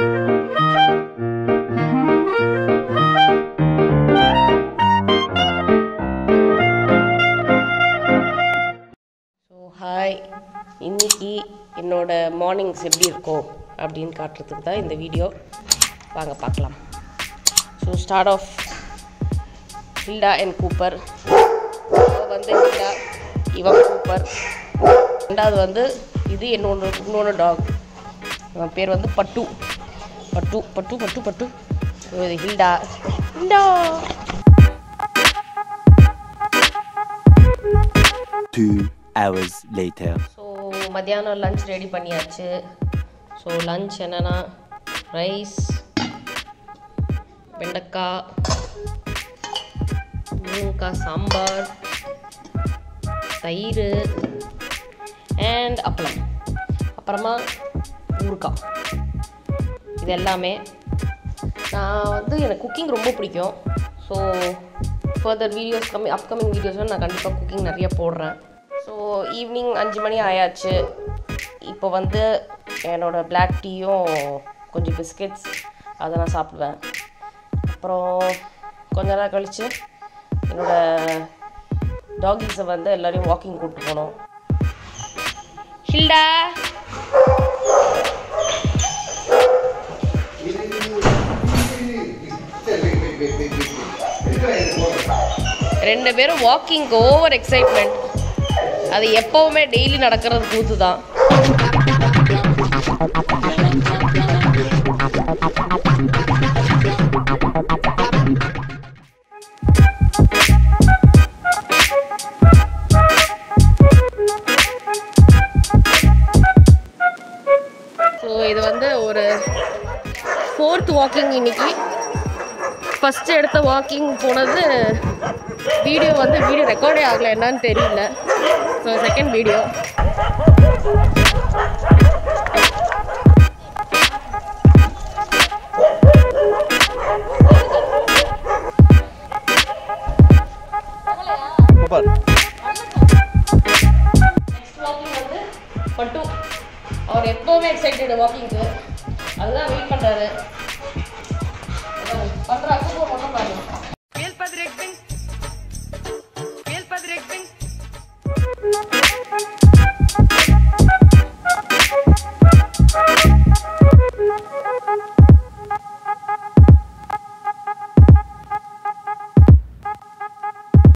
So hi இன்னைக்கு என்னோட mornings எப்படி இருக்கும் அப்படின்னு காட்டுறதுக்கு தான் இந்த வீடியோ வாங்க பார்க்கலாம் so start off Hilda and Cooper இவ வந்து ஹில்டா இவன் கூப்பர் ரெண்டாவது வந்து இது என்னோட இன்னொன்று டாக் இவன் பேர் வந்து பட்டு பட்டு பட்டு பட்டு பட்டு இது Hilda Hilda Two hours later. So மத்தியானம் லஞ்ச் ரெடி பண்ணியாச்சு ஸோ லஞ்ச் என்னென்னா ரைஸ் வெண்டைக்காய் முருங்கைக்காய் சாம்பார் தயிர் அண்ட் அப்பளம் அப்புறமா ஊறுகாய் இது எல்லாமே நான் வந்து எனக்கு குக்கிங் ரொம்ப பிடிக்கும் ஸோ ஃபர்தர் வீடியோஸ் கம்மி அப்கமிங் வீடியோஸில் நான் கண்டிப்பாக குக்கிங் நிறைய போடுறேன் ஸோ ஈவினிங் அஞ்சு மணி ஆயாச்சு இப்போ வந்து என்னோடய பிளாக் டீயும் கொஞ்சம் பிஸ்கெட்ஸ் அதை நான் சாப்பிடுவேன் அப்புறம் கொஞ்ச நேரம் கழித்து என்னோடய டாகிஸை வந்து எல்லோரையும் வாக்கிங் கூப்பிட்டு போனோம் ஹில்டா ரெண்டு பேரும் வாக்கிங்க்கு ஓவர் எக்ஸைட்மெண்ட் அது எப்பவுமே டெய்லி நடக்கிறது கூத்து தான் ஸோ இது வந்து ஒரு ஃபோர்த் வாக்கிங் இன்னைக்கு ஃபஸ்ட்டு எடுத்த வாக்கிங் போனது வீடியோ வந்து வீடியோ ரெக்கார்டே ஆகலை என்னன்னு தெரியல so second video next walking வந்து பட்டு அவர் எப்போவுமே எக்ஸைட்டட் வாக்கிங்க்கு அதுதான் வெயிட் பண்ணுறாரு பண்ணுறா